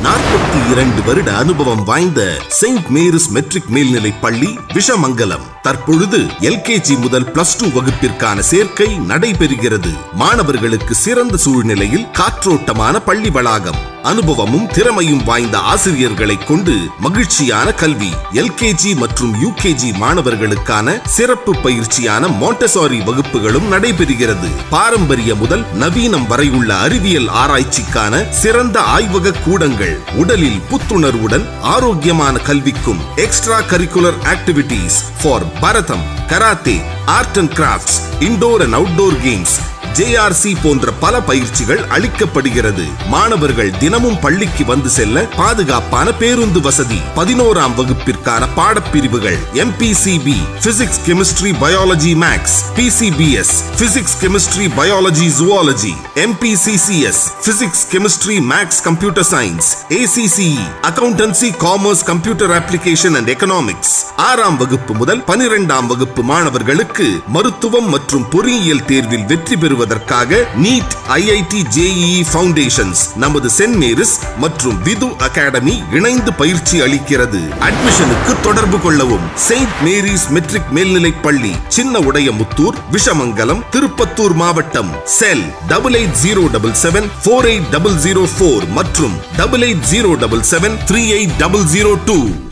நாற்பத்தி இரண்டு வருட அனுபவம் வாய்ந்த செயின்ட் மேரிஸ் மெட்ரிக் மேல்நிலைப் பள்ளி விஷமங்கலம் தற்பொழுது எல்கேஜி முதல் பிளஸ் டூ வகுப்பிற்கான சேர்க்கை நடைபெறுகிறது மாணவர்களுக்கு சிறந்த சூழ்நிலையில் காற்றோட்டமான பள்ளி வளாகம் அனுபவமும் திறமையும் வாய்ந்த ஆசிரியர்களை கொண்டு மகிழ்ச்சியான கல்வி எல்கேஜி மற்றும் யூகேஜி மாணவர்களுக்கான சிறப்பு பயிற்சியான மாண்டசாரி வகுப்புகளும் நடைபெறுகிறது பாரம்பரிய முதல் நவீனம் வரையுள்ள அறிவியல் ஆராய்ச்சிக்கான சிறந்த ஆய்வக கூடங்கள் உடலில் புத்துணர்வுடன் ஆரோக்கியமான கல்விக்கும் extra curricular activities for Bharatham karate art and crafts indoor and outdoor games JRC போன்ற பல பயிற்சிகள் அளிக்கப்படுகிறது மாணவர்கள் தினமும் பள்ளிக்கு வந்து செல்ல பாதுகாப்பான பேருந்து வசதி பதினோராம் வகுப்பிற்கான பாடப்பிரிவுகள் MPCB physics chemistry biology maths PCBS physics chemistry biology zoology MPCCS physics chemistry maths computer science ACCE accountancy commerce computer application and economics ஆறாம் வகுப்பு முதல் பனிரெண்டாம் வகுப்பு மாணவர்களுக்கு மருத்துவம் மற்றும் பொறியியல் தேர்வில் வெற்றி பெறுவதற்காக நீட் ஐஐடி ஜேஇஇ ஃபவுண்டேஷன்ஸ் நமது சென்ட் மேரிஸ் மற்றும் விது அகாடமி இணைந்து பயிற்சி அளிக்கிறது அட்மிஷனுக்கு தொடர்பு கொள்ளவும் செயின்ட் மேரிஸ் மெட்ரிக் மேல்நிலைப் பள்ளி சின்ன உடையமுத்தூர் விஷமங்கலம் திருப்பத்தூர் மாவட்டம் cell double eight zero double seven four eight double zero four மற்றும் double eight zero double seven three eight double zero two